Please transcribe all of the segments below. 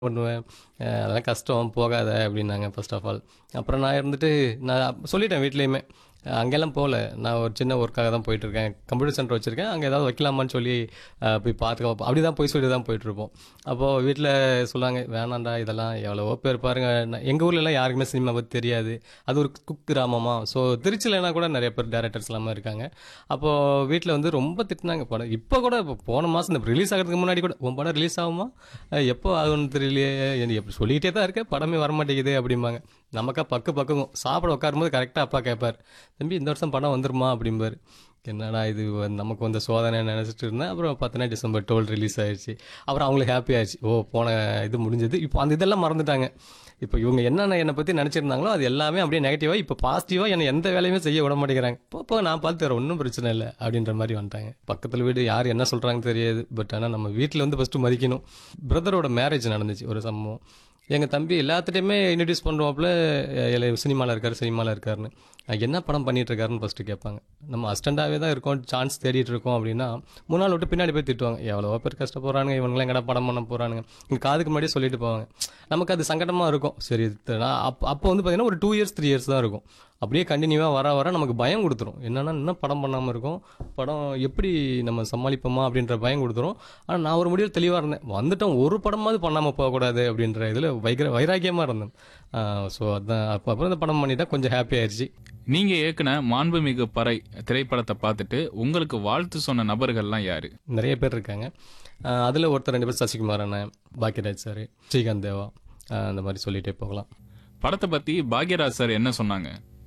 பண்ணுவேன் அஹ் அதெல்லாம் கஷ்டம் போகாத அப்படின்னாங்க ஃபர்ஸ்ட் ஆஃப் ஆல் அப்புறம் நான் இருந்துட்டு நான் சொல்லிட்டேன் வீட்லேயுமே அங்கெல்லாம் போகல நான் ஒரு சின்ன ஒர்க்காக தான் போயிட்டுருக்கேன் கம்ப்யூட்டர் சென்டர் வச்சுருக்கேன் அங்கே ஏதாவது வைக்கலாமான்னு சொல்லி அஹ், போய் பார்த்துக்க அப்படி தான் போய் சொல்லி தான் போயிட்டுருப்போம் அப்போது வீட்டில் சொன்னாங்க வேணாண்டா இதெல்லாம் எவ்வளவோ பேர் பாருங்க நான் எங்கள் ஊர்லலாம் யாருக்குமே சினிமா பற்றி தெரியாது அது ஒரு குக் கிராமமா ஸோ திருச்சியிலனா கூட நிறைய பேர் டேரக்டர்ஸ் எல்லாமே இருக்காங்க அப்போது வீட்டில் வந்து ரொம்ப திட்டினாங்க படம் இப்போ கூட இப்போ போன மாதம் இந்த ரிலீஸ் ஆகிறதுக்கு முன்னாடி கூட உன் படம் ரிலீஸ் ஆகுமா அஹ் எப்போ ஆகும்னு தெரியலையே எனக்கு எப்படி சொல்லிக்கிட்டே தான் இருக்கேன் படமே வர மாட்டேங்குது அப்படிம்பாங்க நமக்கா பக்கு பக்குவோம் சாப்பிட உட்காரும்போது கரெக்டாக அப்பா கேட்பார் தம்பி இந்த வருஷம் படம் வந்துருமா அப்படிம்பார் என்னடா இது வந்து நமக்கு வந்த சோதனை நினச்சிட்டு இருந்தேன் அப்புறம் பார்த்தோன்னா டிசம்பர் டுவெல் ரிலீஸ் ஆயிடுச்சு அப்புறம் அவங்களுக்கு ஹாப்பி ஆயிடுச்சு ஓ போன இது முடிஞ்சது இப்போ அந்த இதெல்லாம் மறந்துட்டாங்க இப்போ இவங்க என்னென்ன என்னை பற்றி நினச்சிருந்தாங்களோ அது எல்லாமே அப்படியே நெகட்டிவாக இப்போ பாசிட்டிவாக என்னை எந்த வேலையுமே செய்ய விட மாட்டேங்கிறாங்க இப்போ இப்போ நான் பார்த்து தரேன் ஒன்றும் பிரச்சனை இல்லை அப்படின்ற மாதிரி வந்துட்டாங்க பக்கத்தில் வீடு யார் என்ன சொல்கிறாங்க தெரியாது பட் ஆனால் நம்ம வீட்டில் வந்து ஃபஸ்ட்டு மதிக்கணும் பிரதரோட மேரேஜ் நடந்துச்சு ஒரு சம்பவம் எங்கள் தம்பி எல்லாத்துட்டையுமே இன்ட்ரடியூஸ் பண்ணுவாப்புல சினிமாவில் இருக்கார் சினிமாவில் இருக்காருன்னு அஹ் என்ன படம் பண்ணிட்டு இருக்காருன்னு ஃபஸ்ட்டு கேட்பாங்க நம்ம அஸ்டண்டாகவே தான் இருக்கோம் சான்ஸ் தேடிட்டு இருக்கோம் அப்படின்னா மூணு நாள் விட்டு பின்னாடி போய் திட்டுவாங்க எவ்வளோ பேர் கஷ்டப்படுறானுங்க இவங்களாம் எங்கடா படம் பண்ண போகிறானுங்க இங்கே காதுக்கு முன்னாடியே சொல்லிட்டு போவாங்க நமக்கு அது சங்கடமாக இருக்கும் சரி இது நான் அப்போ அப்போ வந்து பார்த்தீங்கன்னா ஒரு டூ இயர்ஸ் த்ரீ இயர்ஸ் தான் இருக்கும் அப்படியே கண்டினியூவாக வர வர நமக்கு பயம் கொடுத்துரும் என்னன்னா இன்னும் படம் பண்ணாமல் இருக்கும் படம் எப்படி நம்ம சமாளிப்போமா அப்படின்ற பயம் கொடுத்துரும் ஆனால் நான் ஒரு முடிவில் தெளிவாக இருந்தேன் வந்துட்டோம் ஒரு படமாவது பண்ணாமல் போகக்கூடாது அப்படின்ற இதில் வைக்கிற வைராக்கியமாக இருந்தேன் ஸோ அதான் அப்போ அப்புறம் இந்த படம் பண்ணிட்டா கொஞ்சம் ஹாப்பி ஆயிடுச்சு நீங்க இயக்குன மாண்புமிகு பறை திரைப்படத்தை பார்த்துட்டு உங்களுக்கு வாழ்த்து சொன்ன நபர்கள்லாம் யாரு நிறைய பேர் இருக்காங்க அதில் ஒருத்தர் ரெண்டு பேர் சசிகுமார் அண்ணன் பாக்கியராஜ் சார் ஸ்ரீகாந்த் தேவா அஹ் அந்த மாதிரி சொல்லிட்டே போகலாம் படத்தை பத்தி பாக்யராஜ் சார் என்ன சொன்னாங்க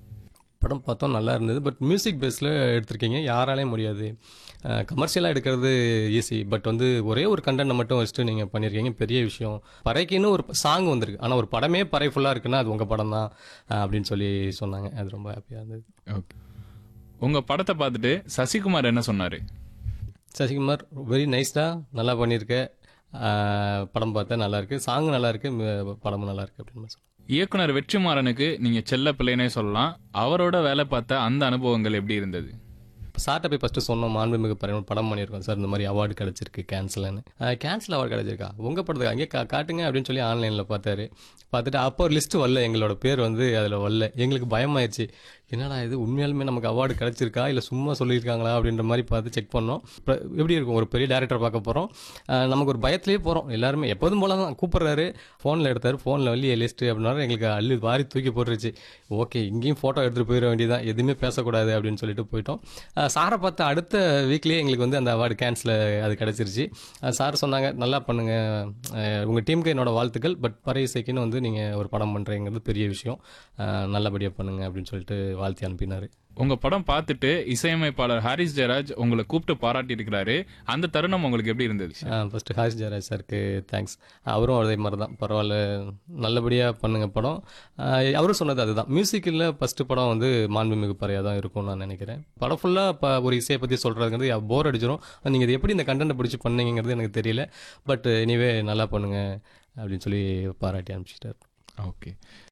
படம் பார்த்தோம் நல்லா இருந்தது பட் மியூசிக் பேஸில் எடுத்திருக்கீங்க யாராலையும் முடியாது கமர்ஷியலாக எடுக்கிறது ஈஸி பட் வந்து ஒரே ஒரு கண்டென்ட் மட்டும் வச்சுட்டு நீங்கள் பண்ணியிருக்கீங்க பெரிய விஷயம் பறைக்குன்னு ஒரு சாங் வந்திருக்கு ஆனால் ஒரு படமே பறை ஃபுல்லாக இருக்குன்னா அது உங்கள் படம் தான் அப்படின்னு சொல்லி சொன்னாங்க அது ரொம்ப ஹாப்பியாக இருந்தது ஓகே உங்க படத்தை பார்த்துட்டு சசிகுமார் என்ன சொன்னாரு சசிகுமார் வெரி நைஸ்டா நல்லா பண்ணியிருக்க அஹ் படம் பார்த்தா நல்லா இருக்கு சாங் நல்லா இருக்கு ம- படமும் நல்லா இருக்கு அப்படின்னு சொன்னாங்க இயக்குனர் வெற்றிமாறனுக்கு நீங்க செல்ல பிள்ளைனே சொல்லலாம் அவரோட வேலை பார்த்த அந்த அனுபவங்கள் எப்படி இருந்தது சார்ட்ட போய் ஃபஸ்ட்டு சொன்னோம் மாண்புமிகு படம் படம் பண்ணியிருக்கோம் சார் இந்த மாதிரி அவார்டு கிடச்சிருக்கு கேன்சல்னு கேன்சல் அவார்டு கிடச்சிருக்கா உங்கள் படத்துக்கு அங்கே கா காட்டுங்க அப்படின்னு சொல்லி ஆன்லைனில் பார்த்தாரு பார்த்துட்டு அப்போ ஒரு லிஸ்ட்டு வரல எங்களோட பேர் வந்து அதில் வரல எங்களுக்கு பயமாயிருச்சு என்னடா இது உண்மையாலுமே நமக்கு அவார்டு கிடச்சிருக்கா இல்லை சும்மா சொல்லியிருக்காங்களா அப்படின்ற மாதிரி பார்த்து செக் பண்ணோம் இப்போ எப்படி இருக்கும் ஒரு பெரிய டேரக்டர் பார்க்க போகிறோம் நமக்கு ஒரு பயத்திலே போகிறோம் எல்லாருமே எப்போதும் போல தான் கூப்பிட்றாரு ஃபோனில் எடுத்தார் ஃபோனில் வந்து லிஸ்ட்டு அப்படின்னாரு எங்களுக்கு அள்ளி வாரி தூக்கி போட்டுருச்சு ஓகே இங்கேயும் ஃபோட்டோ எடுத்துகிட்டு போயிட வேண்டியதான் எதுவுமே பேசக்கூடாது அப்படின்னு சொல்லிட்டு போயிட்டோம் அஹ் சாரை பார்த்த அடுத்த வீக்லேயே எங்களுக்கு வந்து அந்த அவார்டு கேன்சல் அது கிடச்சிருச்சு சார் சொன்னாங்க நல்லா பண்ணுங்க அஹ் உங்க டீமுக்கு என்னோட வாழ்த்துக்கள் பட் பறை இசைக்குன்னு வந்து நீங்கள் ஒரு படம் பண்ணுறீங்கிறது பெரிய விஷயம் அஹ் நல்லபடியாக பண்ணுங்க அப்படின்னு சொல்லிட்டு வாழ்த்தி அனுப்பினார் உங்க படம் பார்த்துட்டு இசையமைப்பாளர் ஹாரிஸ் ஜெயராஜ் உங்களை கூப்பிட்டு பாராட்டி இருக்கிறாரு அந்த தருணம் உங்களுக்கு எப்படி இருந்தது ஃபஸ்ட்டு ஹாரிஸ் ஜெயராஜ் சாருக்கு தேங்க்ஸ் அவரும் அதே மாதிரி தான் பரவாயில்ல நல்லபடியாக பண்ணுங்க படம் அஹ் அவரும் சொன்னது அதுதான் மியூசிக்கில் ஃபஸ்ட்டு படம் வந்து மாண்புமிகு பறையாக தான் இருக்கும்னு நான் நினைக்கிறேன் படம் ஃபுல்லாக இப்போ ஒரு இசையை பற்றி சொல்கிறதுங்கிறது போர் அடிச்சிடும் நீங்கள் இது எப்படி இந்த கண்டென்ட்டை பிடிச்சி பண்ணீங்கிறது எனக்கு தெரியல பட் எனிவே நல்லா பண்ணுங்க அப்படின்னு சொல்லி பாராட்டி அனுப்பிச்சிட்டார் ஓகே